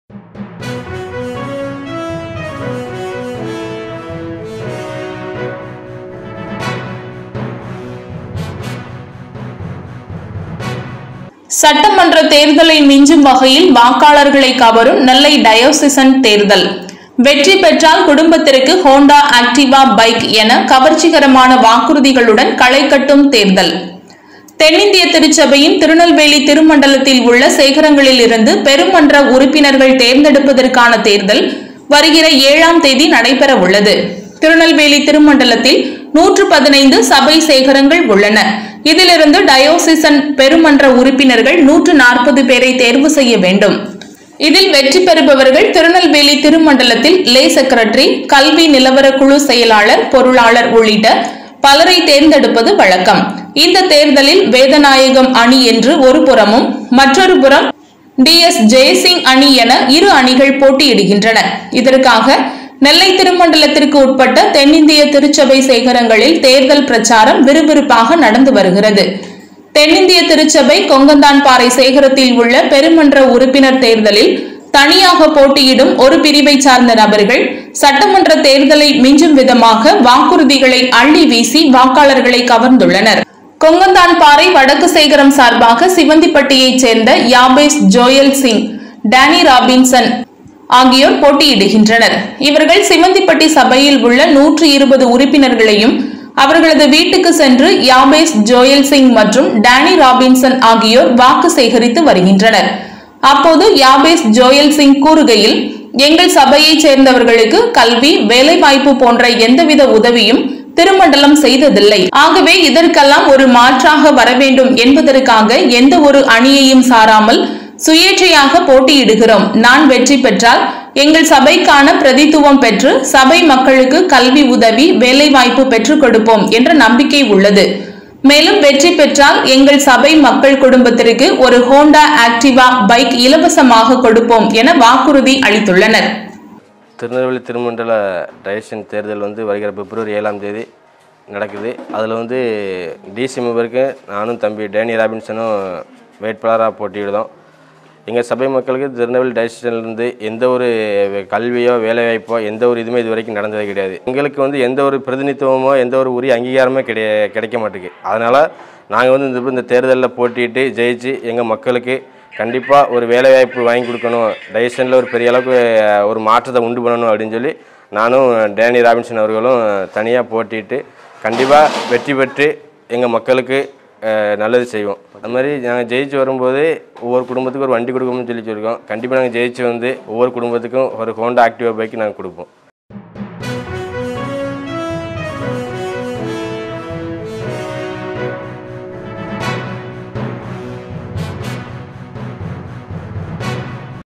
சட்டமன்ற தேர்தலை மிஞ்சும் வகையில் வாக்காளர்களை கவரும் நெல்லை டயோசிசன் தேர்தல் வெற்றி பெற்றால் குடும்பத்திற்கு ஹோண்டா ஆக்டிவா பைக் என கவர்ச்சிகரமான வாக்குறுதிகளுடன் களை கட்டும் தேர்தல் தென்னிந்திய திருச்சபையின் திருநெல்வேலி திருமண்டலத்தில் உள்ள சேகரங்களில் இருந்து பெருமன்ற உறுப்பினர்கள் தேர்ந்தெடுப்பதற்கான தேர்தல் வருகிற ஏழாம் தேதி நடைபெற உள்ளது திருநெல்வேலி திருமண்டலத்தில் நூற்று பதினைந்து சபை சேகரங்கள் உள்ளன இதிலிருந்து டயோசிசன் பெருமன்ற உறுப்பினர்கள் நூற்று நாற்பது பேரை தேர்வு செய்ய வேண்டும் இதில் வெற்றி பெறுபவர்கள் திருநெல்வேலி திருமண்டலத்தில் லே செக்ரட்டரி கல்வி நிலவர குழு செயலாளர் பொருளாளர் உள்ளிட்ட பலரை தேர்ந்தெடுப்பது வழக்கம் இந்த தேர்தலில் வேதநாயகம் அணி என்று ஒரு புறமும் மற்றொரு புறம் டி எஸ் ஜெயசிங் அணி என இரு அணிகள் போட்டியிடுகின்றன இதற்காக நெல்லை திருமண்டலத்திற்கு உட்பட்ட தென்னிந்திய திருச்சபை சேகரங்களில் தேர்தல் பிரச்சாரம் விறுவிறுப்பாக நடந்து வருகிறது தென்னிந்திய திருச்சபை கொங்கந்தான்பாறை சேகரத்தில் உள்ள பெருமன்ற உறுப்பினர் தேர்தலில் தனியாக போட்டியிடும் ஒரு பிரிவை சார்ந்த நபர்கள் சட்டமன்ற தேர்தலை மிஞ்சும் விதமாக வாக்குறுதிகளை அள்ளி வீசி வாக்காளர்களை கவர்ந்துள்ளனர் கொங்கந்தான்பாறை வடக்கு சேகரம் சார்பாக சிவந்திப்பட்டியைச் சேர்ந்த Jabez Joel Singh Danny Robinson ஆகியோர் போட்டியிடுகின்றனர் இவர்கள் சிவந்திப்பட்டி சபையில் உள்ள நூற்று இருபது உறுப்பினர்களையும் அவர்களது வீட்டுக்கு சென்று யாபேஸ் ஜோயல் சிங் மற்றும் டேனி ராபின்சன் ஆகியோர் வாக்கு சேகரித்து வருகின்றனர் அப்போது யாபேஸ் ஜோயல் சிங் கூறுகையில் எங்கள் சபையைச் சேர்ந்தவர்களுக்கு கல்வி வேலைவாய்ப்பு போன்ற எந்தவித உதவியும் திருமண்டலம் செய்ததில்லை ஆகவே இதற்கெல்லாம் ஒரு மாற்றாக வர வேண்டும் என்பதற்காக எந்த ஒரு அணியையும் சாராமல் சுயேட்சையாக போட்டியிடுகிறோம் நான் வெற்றி பெற்றால் எங்கள் சபைக்கான பிரதித்துவம் பெற்று சபை மக்களுக்கு கல்வி உதவி வேலைவாய்ப்பு பெற்றுக் கொடுப்போம் என்ற நம்பிக்கை உள்ளது மேலும் வெற்றி பெற்றால் எங்கள் சபை மக்கள் குடும்பத்திற்கு ஒரு ஹோண்டா ஆக்டிவா பைக் இலவசமாக கொடுப்போம் என வாக்குறுதி அளித்துள்ளனர் திருநெல்வேலி திருமண்டல டைரக்ஷன் தேர்தல் வந்து வருகிற பிப்ரவரி ஏழாம் தேதி நடக்குது அதில் வந்து டிசி மெம்பருக்கு நானும் தம்பி டேனி ராபின்சனும் வேட்பாளராக போட்டியிடுதோம் எங்கள் சபை மக்களுக்கு திருநெல்வேலி டைரக்ஷன்லேருந்து எந்த ஒரு கல்வியோ வேலைவாய்ப்போ எந்த ஒரு இதுவுமே இது வரைக்கும் நடந்தது கிடையாது எங்களுக்கு வந்து எந்த ஒரு பிரதிநிதித்துவமோ எந்த ஒரு உரிய அங்கீகாரமே கிடை கிடைக்க மாட்டேங்குது அதனால் நாங்கள் வந்து இந்த இந்த தேர்தலில் போட்டியிட்டு ஜெயிச்சு எங்கள் மக்களுக்கு கண்டிப்பாக ஒரு வேலைவாய்ப்பு வாங்கி கொடுக்கணும் டைரக்ஷனில் ஒரு பெரிய அளவுக்கு அஹ், ஒரு மாற்றத்தை உண்டு பண்ணணும் அப்படின்னு சொல்லி நானும் டேனி ராபின்சன் அவர்களும் தனியாக போட்டியிட்டு கண்டிப்பாக வெற்றி பெற்று எங்கள் மக்களுக்கு அஹ், நல்லது செய்வோம் அது மாதிரி நாங்கள் ஜெயிச்சு வரும்போது ஒவ்வொரு குடும்பத்துக்கும் ஒரு வண்டி கொடுக்கணும்னு சொல்லி சொல்லியிருக்கோம் கண்டிப்பாக நாங்கள் ஜெயிச்சு வந்து ஒவ்வொரு குடும்பத்துக்கும் ஒரு ஹோண்டா ஆக்டிவா பைக் நாங்கள் கொடுப்போம்